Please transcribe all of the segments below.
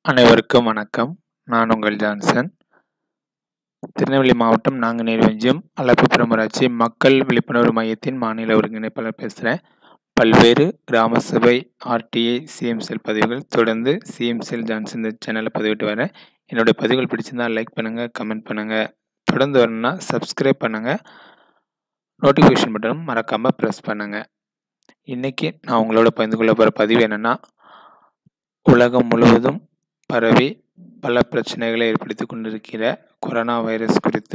அனைவருக்கும் வணக்கம் நான் உங்கள் ஜான்சன் திருநெல்வேலி மாவட்டம் நாங்குநேரி ஒன்றியம் அல்லப்பிபுரம் ஊராட்சி மக்கள் விழிப்புணர்வு மையத்தின் மாநில ஒருங்கிணைப்பாளர் பேசுகிறேன் பல்வேறு கிராம சபை ஆர்டிஐ சிஎம்செல் பதிவுகள் தொடர்ந்து சிஎம்செல் ஜான்சன் இந்த சேனலில் பதிவிட்டு வரேன் என்னுடைய பதிவுகள் பிடிச்சிருந்தா லைக் பண்ணுங்கள் கமெண்ட் பண்ணுங்கள் தொடர்ந்து வரணும்னா சப்ஸ்கிரைப் பண்ணுங்கள் நோட்டிஃபிகேஷன் பட்டனும் மறக்காமல் ப்ரெஸ் பண்ணுங்கள் இன்றைக்கி நான் உங்களோட பகிர்ந்து கொள்ள போகிற பதிவு என்னென்னா உலகம் முழுவதும் பரவி பல பிரச்சனைகளை ஏற்படுத்தி கொண்டிருக்கிற கொரோனா வைரஸ் குறித்து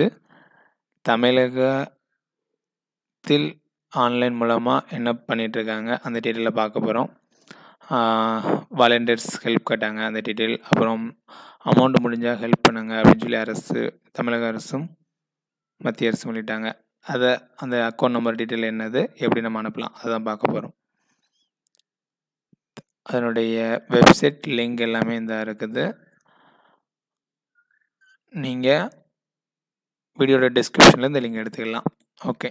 தமிழகத்தில் ஆன்லைன் மூலமாக என்ன பண்ணிகிட்ருக்காங்க அந்த டீட்டெயிலில் பார்க்க போகிறோம் வாலண்டியர்ஸ் ஹெல்ப் கேட்டாங்க அந்த டீட்டெயில் அப்புறம் அமௌண்ட் முடிஞ்சால் ஹெல்ப் பண்ணுங்க அப்படின்னு சொல்லி அரசு தமிழக அரசும் மத்திய அரசும் சொல்லிட்டாங்க அதை அந்த அக்கௌண்ட் நம்பர் டீட்டெயில் என்னது எப்படி நம்ம அனுப்பலாம் அதான் பார்க்க போகிறோம் அதனுடைய வெப்சைட் லிங்க் எல்லாமே இந்த இருக்குது நீங்கள் வீடியோட டிஸ்கிரிப்ஷனில் இந்த லிங்க் எடுத்துக்கலாம் okay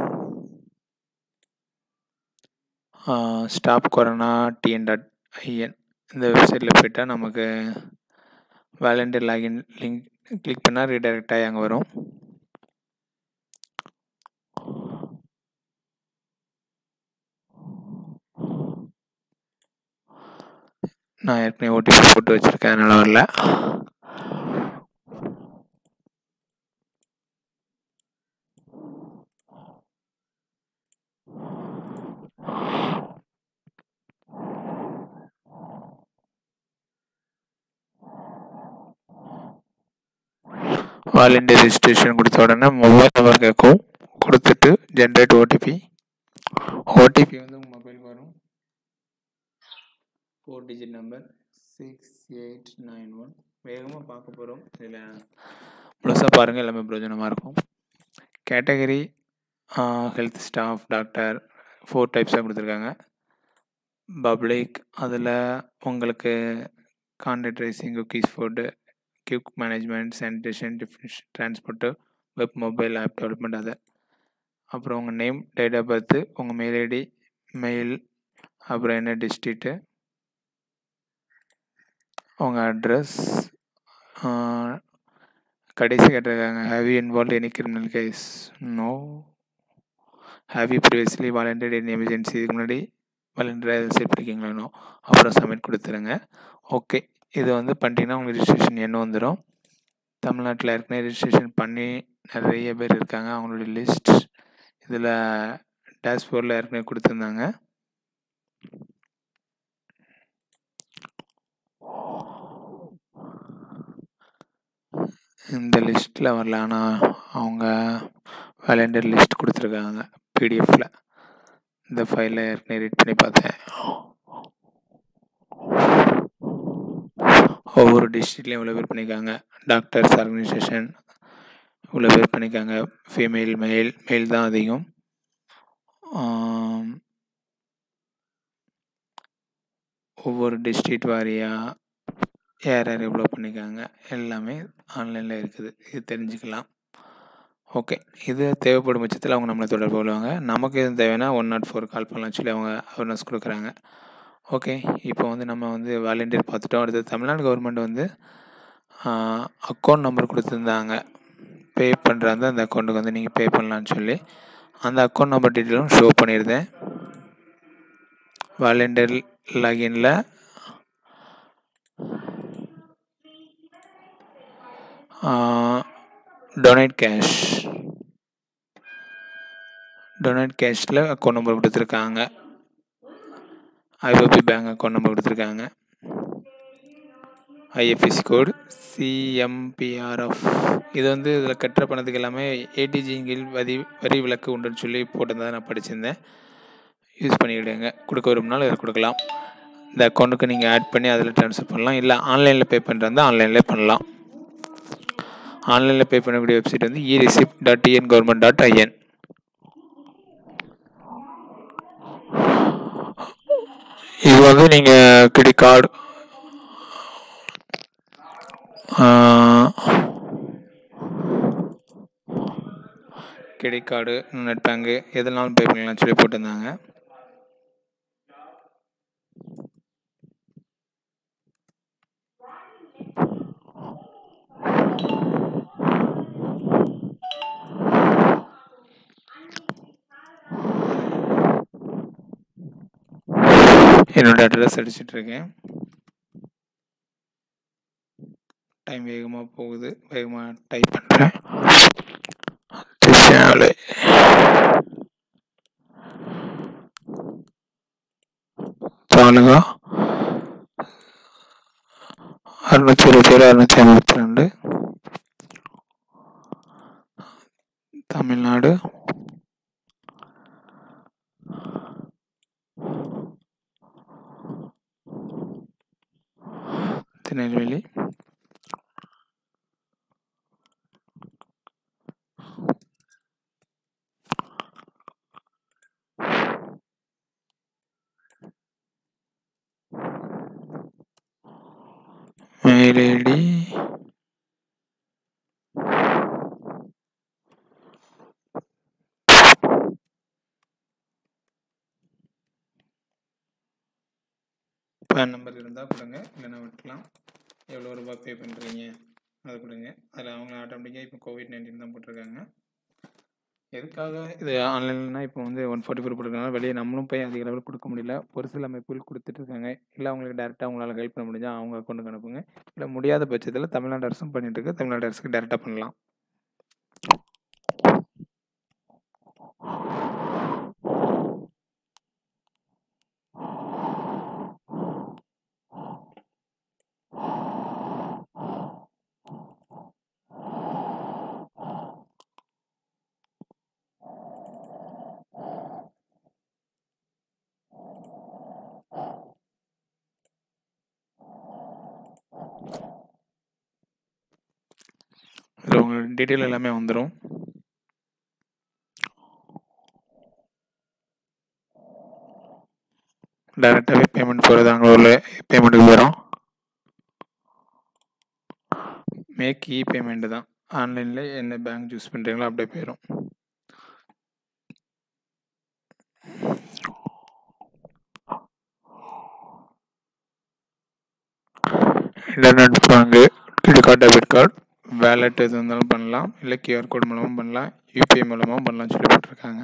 stop corona TN dot IN இந்த வெப்சைட்டில் போயிட்டால் நமக்கு வேலண்டியர் லாகின் லிங்க் கிளிக் பண்ணால் ரீடைரக்ட் ஆகி அங்கே வரும் நான் ஏற்கனவே ஓடிபி போட்டு வச்சுருக்கேன் அதனால் வரல வாலண்டியர் ரெஜிஸ்ட்ரேஷன் கொடுத்த உடனே மொபைல் நம்பர் கேட்கும் கொடுத்துட்டு ஜென்ரேட் ஓடிபி ஓடிபி வந்து உங்கள் மொபைலுக்கு வரும் four digit number six eight nine one வேகமாக பார்க்க போகிறோம் இதில் முழுசாக பாருங்கள் எல்லாமே பிரயோஜனமாக இருக்கும் category health staff doctor four டைப்ஸாக கொடுத்துருக்காங்க பப்ளிக் அதில் உங்களுக்கு contact tracing cookies food queue management sanitation disinfection transport web mobile app development அதை அப்புறம் உங்கள் நேம் டேட் ஆஃப் பர்த்து உங்கள் மெயில் ஐடி மெயில் அப்புறம் என்ன டிஸ்ட்ரிக்ட்டு உங்கள் அட்ரஸ் கடைசி கேட்டிருக்காங்க have you involve any criminal case no have you previously volunteer in emergency இதுக்கு முன்னாடி வாலண்டியராக செட் பண்ணிக்கிங்களா நோ அப்புறம் சப்மிட் கொடுத்துருங்க ஓகே இது வந்து பண்ணிட்டீங்கன்னா உங்களுக்கு ரிஜிஸ்ட்ரேஷன் எண்ணம் வந்துடும் தமிழ்நாட்டில் ஏற்கனவே ரிஜிஸ்ட்ரேஷன் பண்ணி நிறைய பேர் இருக்காங்க அவங்களுடைய லிஸ்ட் இதில் டேஷ்போர்டில் ஏற்கனவே கொடுத்துருந்தாங்க இந்த லிஸ்ட்டில் வரல ஆனால் அவங்க வேலண்டியர் லிஸ்ட் கொடுத்துருக்காங்க பிடிஎஃப்பில் இந்த ஃபைலை ஏற்கனவே ரீட் பண்ணி பார்த்தேன் ஒவ்வொரு டிஸ்ட்ரிக்ட்லேயும் இவ்வளோ பேர் பண்ணியிருக்காங்க டாக்டர்ஸ் ஆர்கனைசேஷன் இவ்வளோ பேர் பண்ணியிருக்காங்க ஃபீமேல் மேல் மேல் தான் அதிகம் ஒவ்வொரு டிஸ்ட்ரிக்ட் வாரியாக யார் யார் எவ்வளோ பண்ணியிருக்காங்க எல்லாமே ஆன்லைனில் இருக்குது இது தெரிஞ்சுக்கலாம் ஓகே இது தேவைப்படும் பட்சத்தில் அவங்க நம்மளை தொடர்பு கொள்வாங்க நமக்கு எதுவும் தேவைன்னா ஒன் நாட் ஃபோர் கால் பண்ணலாம் சொல்லி அவங்க அவேர்னஸ் கொடுக்குறாங்க ஓகே இப்போ வந்து நம்ம வந்து வாலண்டியர் பார்த்துட்டோம் அடுத்து தமிழ்நாடு கவர்மெண்ட் வந்து அக்கௌண்ட் நம்பர் கொடுத்துருந்தாங்க பே பண்ணுறாங்க அந்த அக்கௌண்ட்டுக்கு வந்து நீங்கள் பே பண்ணலான்னு சொல்லி அந்த அக்கௌண்ட் நம்பர் டீட்டெயிலும் ஷோ பண்ணியிருந்தேன் வாலண்டியர் லாகின்ல டொனேட் கேஷ் டொனேட் கேஷில் அக்கௌண்ட் நம்பர் கொடுத்துருக்காங்க ஐஓபி பேங்க் அக்கௌண்ட் நம்பர் கொடுத்துருக்காங்க ஐஎஃப்எஸ்சி கோடு சிஎம்பிஆர்எஃப் இது வந்து இதில் கட்டுற பணத்துக்கு எல்லாமே ஏடிஜிங்கில் வரி வரி விலக்கு உண்டுன்னு சொல்லி போட்டிருந்ததை நான் படிச்சிருந்தேன் யூஸ் பண்ணிக்கிடுங்க கொடுக்க விரும்பினாலும் இதில் கொடுக்கலாம் இந்த அக்கௌண்ட்டுக்கு நீங்கள் ஆட் பண்ணி அதில் ட்ரான்ஸ்ஃபர் பண்ணலாம் இல்லை ஆன்லைனில் பே பண்ணுறதா ஆன்லைனில் பண்ணலாம் ஆன்லைனில் பே பண்ணக்கூடிய வெப்சைட் வந்து e receipt dot TN government dot IN இது வந்து நீங்கள் credit card credit card net bank எதுனாலும் பே பண்ணிக்கலாம் சொல்லி போட்டிருந்தாங்க என்னோட அட்ரஸ் அடிச்சிட்ருக்கேன் டைம் வேகமாக போகுது வேகமாக டைப் பண்ணுறேன் திருச்சினாலை தாலுகா அறுநூற்றி இருபத்தி ஏழு அறுநூற்றி ஐம்பத்தி ரெண்டு Tamil Nadu Tirunelveli mail ID PAN number இருந்தால் கொடுங்க இல்லைன்னா விட்டுலாம் எவ்வளோ ரூபாய் பே பண்ணுறீங்க அதை கொடுங்க அதில் அவங்க ஆட்டோமேட்டிக்காக இப்போ கோவிட் நைன்டீன் தான் போட்டிருக்காங்க எதுக்காக இது ஆன்லைன்னா இப்போ வந்து ஒன் ஃபார்ட்டி ஃபோர் போட்டிருக்கனால வெளியே நம்மளும் போய் அதிக லெவல் கொடுக்க முடியல ஒரு சில அமைப்புகள் கொடுத்துட்ருக்காங்க இல்லை அவங்களுக்கு டேரெக்டாக அவங்களால கைட் பண்ண முடிஞ்சால் அவங்க அக்கௌண்ட்டுக்கு அனுப்புங்க இல்லை முடியாத பட்சத்தில் தமிழ்நாடு அரசும் பண்ணிட்டு இருக்கு தமிழ்நாடு அரசுக்கு டேரெக்டாக பண்ணலாம் இதில் உங்களோட டீட்டெயில் எல்லாமே வந்துடும் டேரெக்டாகவே பேமெண்ட் போகிறது அங்கே உள்ள பேமெண்ட்டுக்கு வரும் மேக் இ பேமெண்ட் தான் ஆன்லைனில் என்ன பேங்க் சூஸ் பண்ணுறீங்களோ அப்படியே போயிடும் internet bank credit card debit card wallet எது இருந்தாலும் பண்ணலாம் இல்லை கியூஆர் கோட் மூலமும் பண்ணலாம் யூபிஐ மூலமாகவும் பண்ணலாம்னு சொல்லி போட்டிருக்காங்க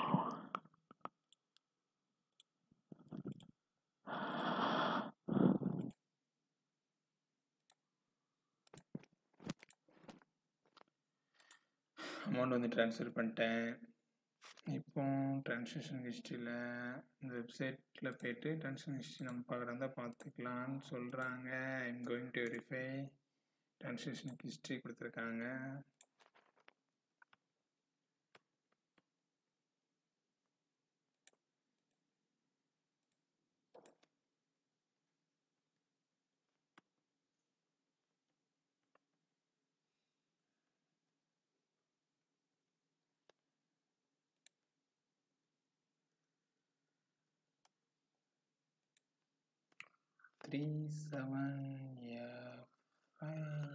அமௌண்ட் வந்து ட்ரான்ஸ்ஃபர் பண்ணிட்டேன் இப்போ ட்ரான்சாக்ஷன் ஹிஸ்ட்ரியில் இந்த வெப்சைட்டில் போய்ட்டு ட்ரான்சாக்ஷன் ஹிஸ்ட்ரி நம்ம பார்க்குறதா பார்த்துக்கலான்னு சொல்கிறாங்க I'm going to verify transaction history கொடுத்துருக்காங்க three seven F five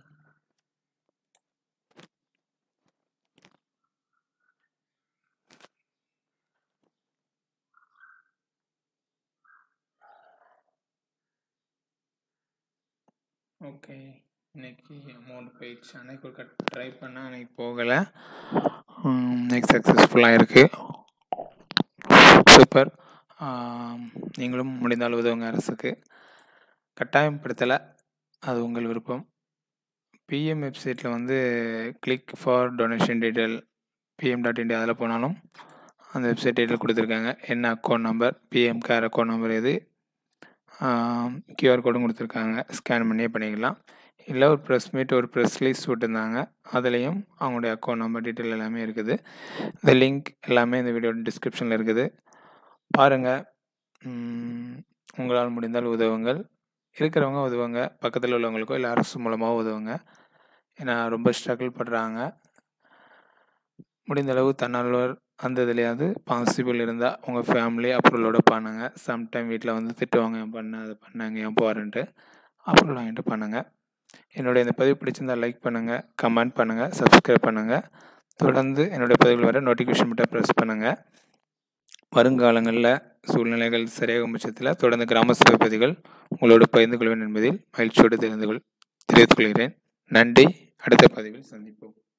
okay இன்னைக்கு அமௌண்ட் போயிடுச்சு அன்னைக்கு ஒரு கட் ட்ரை பண்ணால் அன்னைக்கு போகலை இன்னைக்கு சக்ஸஸ்ஃபுல்லாக இருக்குது சூப்பர் நீங்களும் முடிந்தால் உதவுங்க அரசுக்கு கட்டாயப்படுத்தலை அது உங்கள் விருப்பம் பிஎம் வெப்சைட்டில் வந்து click for donation detail PM dot India அதில் போனாலும் அந்த வெப்சைட் டீட்டெயில் கொடுத்துருக்காங்க என்ன account number PM care account number எது கியூஆர் கோடும் கொடுத்துருக்காங்க ஸ்கேன் பண்ணியே பண்ணிக்கலாம் இல்லை ஒரு ப்ரெஸ் மீட் ஒரு ப்ரெஸ் ரிலீஸ் விட்டுருந்தாங்க அதுலேயும் அவங்களுடைய அக்கௌண்ட் நம்பர் டீட்டெயில் எல்லாமே இருக்குது இந்த லிங்க் எல்லாமே இந்த வீடியோ டிஸ்கிரிப்ஷனில் இருக்குது பாருங்கள் உங்களால் முடிந்தால் உதவுங்கள் இருக்கிறவங்க உதவுங்க பக்கத்தில் உள்ளவங்களுக்கோ இல்லை அரசு மூலமாக உதவுங்க ஏன்னா ரொம்ப ஸ்ட்ரகிள் பண்ணுறாங்க முடிந்த அளவு தன்னால்வர் அந்த இதுலையாவது பாசிபிள் இருந்தால் உங்கள் ஃபேமிலி அப்ரூவலோட பண்ணுங்க சம்டைம் வீட்டில் வந்து திட்டுவாங்க ஏன் பண்ண அதை பண்ணாங்க ஏன் போகிறேன்ட்டு அப்ரூவல் வாங்கிட்டு பண்ணுங்கள் என்னுடைய இந்த பதிவு பிடிச்சிருந்தால் லைக் பண்ணுங்கள் கமெண்ட் பண்ணுங்கள் சப்ஸ்கிரைப் பண்ணுங்கள் தொடர்ந்து என்னுடைய பதிவுகள் வர நோட்டிஃபிகேஷன் மட்டும் ப்ரெஸ் பண்ணுங்கள் வருங்காலங்களில் சூழ்நிலைகள் சரியாகும் பட்சத்தில் தொடர்ந்து கிராம சபை பதிவுகள் உங்களோடு பகிர்ந்து கொள்வேன் என்பதில் மகிழ்ச்சியோடு தெரிந்து கொள் தெரிவித்துக் கொள்கிறேன் நன்றி அடுத்த பதிவில் சந்திப்போம்